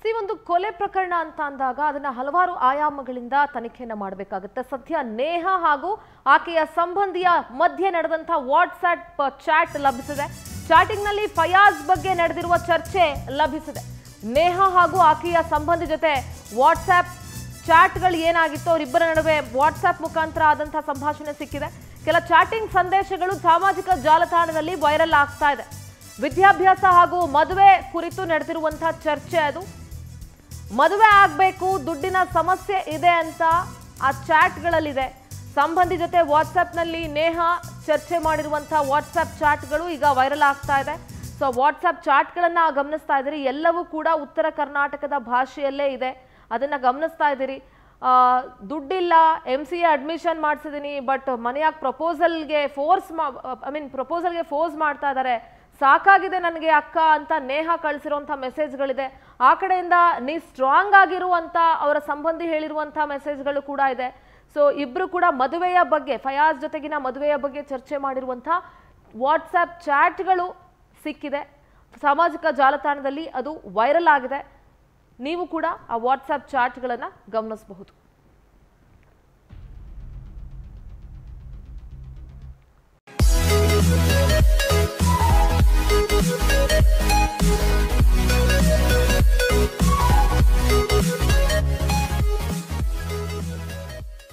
ಈ ಒಂದು ಕೊಲೆ ಪ್ರಕರಣ ಅಂತ ಅಂದಾಗ ಅದನ್ನ ಹಲವಾರು ಆಯಾಮಗಳಿಂದ ತನಿಖೆಯನ್ನ ಮಾಡಬೇಕಾಗುತ್ತೆ ಸದ್ಯ ನೇಹ ಹಾಗೂ ಆಕೆಯ ಸಂಬಂಧಿಯ ಮಧ್ಯೆ ನಡೆದಂತಹ ವಾಟ್ಸ್ಆಪ್ ಚಾಟ್ ಲಭಿಸಿದೆ ಚಾಟಿಂಗ್ ನಲ್ಲಿ ಫಯಾಜ್ ಬಗ್ಗೆ ನಡೆದಿರುವ ಚರ್ಚೆ ಲಭಿಸಿದೆ ನೇಹ ಹಾಗೂ ಆಕೆಯ ಸಂಬಂಧಿ ಜೊತೆ ವಾಟ್ಸ್ಆಪ್ ಚಾಟ್ಗಳು ಏನಾಗಿತ್ತು ಅವರಿಬ್ಬರ ನಡುವೆ ವಾಟ್ಸ್ಆಪ್ ಮುಖಾಂತರ ಆದಂತಹ ಸಂಭಾಷಣೆ ಸಿಕ್ಕಿದೆ ಕೆಲ ಚಾಟಿಂಗ್ ಸಂದೇಶಗಳು ಸಾಮಾಜಿಕ ಜಾಲತಾಣದಲ್ಲಿ ವೈರಲ್ ಆಗ್ತಾ ಇದೆ ವಿದ್ಯಾಭ್ಯಾಸ ಹಾಗೂ ಮದುವೆ ಕುರಿತು ನಡೆದಿರುವಂತಹ ಚರ್ಚೆ ಅದು ಮದುವೆ ಆಗಬೇಕು ದುಡ್ಡಿನ ಸಮಸ್ಯೆ ಇದೆ ಅಂತ ಆ ಚಾಟ್ಗಳಲ್ಲಿದೆ ಸಂಬಂಧಿ ಜೊತೆ ವಾಟ್ಸಪ್ನಲ್ಲಿ ನೇಹ ಚರ್ಚೆ ಮಾಡಿರುವಂತಹ ವಾಟ್ಸಪ್ ಚಾಟ್ಗಳು ಈಗ ವೈರಲ್ ಆಗ್ತಾ ಇದೆ ಸೊ ವಾಟ್ಸಪ್ ಚಾಟ್ಗಳನ್ನ ಗಮನಿಸ್ತಾ ಇದ್ದೀರಿ ಎಲ್ಲವೂ ಕೂಡ ಉತ್ತರ ಕರ್ನಾಟಕದ ಭಾಷೆಯಲ್ಲೇ ಇದೆ ಅದನ್ನ ಗಮನಿಸ್ತಾ ಇದ್ದೀರಿ ಆ, ದುಡ್ಡಿಲ್ಲ ಎಮ್ ಸಿ ಎ ಅಡ್ಮಿಷನ್ ಮಾಡಿಸಿದ್ದೀನಿ ಬಟ್ ಮನೆಯಾಗ ಪ್ರಪೋಸಲ್ಗೆ ಫೋರ್ಸ್ ಐ ಮೀನ್ ಪ್ರಪೋಸಲ್ಗೆ ಫೋರ್ಸ್ ಮಾಡ್ತಾ ಇದ್ದಾರೆ ಸಾಕಾಗಿದೆ ನನಗೆ ಅಕ್ಕ ಅಂತ ನೇಹ ಕಳಿಸಿರುವಂಥ ಮೆಸೇಜ್ಗಳಿದೆ ಆ ಕಡೆಯಿಂದ ನೀ ಸ್ಟ್ರಾಂಗ್ ಆಗಿರುವಂಥ ಅವರ ಸಂಬಂಧಿ ಹೇಳಿರುವಂಥ ಮೆಸೇಜ್ಗಳು ಕೂಡ ಇದೆ ಸೊ ಇಬ್ರು ಕೂಡ ಮದುವೆಯ ಬಗ್ಗೆ ಫಯಾಜ್ ಜೊತೆಗಿನ ಮದುವೆಯ ಬಗ್ಗೆ ಚರ್ಚೆ ಮಾಡಿರುವಂಥ ವಾಟ್ಸಪ್ ಚಾಟ್ಗಳು ಸಿಕ್ಕಿದೆ ಸಾಮಾಜಿಕ ಜಾಲತಾಣದಲ್ಲಿ ಅದು ವೈರಲ್ ಆಗಿದೆ ನೀವು ಕೂಡ ಆ ವಾಟ್ಸಪ್ ಚಾಟ್ಗಳನ್ನು ಗಮನಿಸಬಹುದು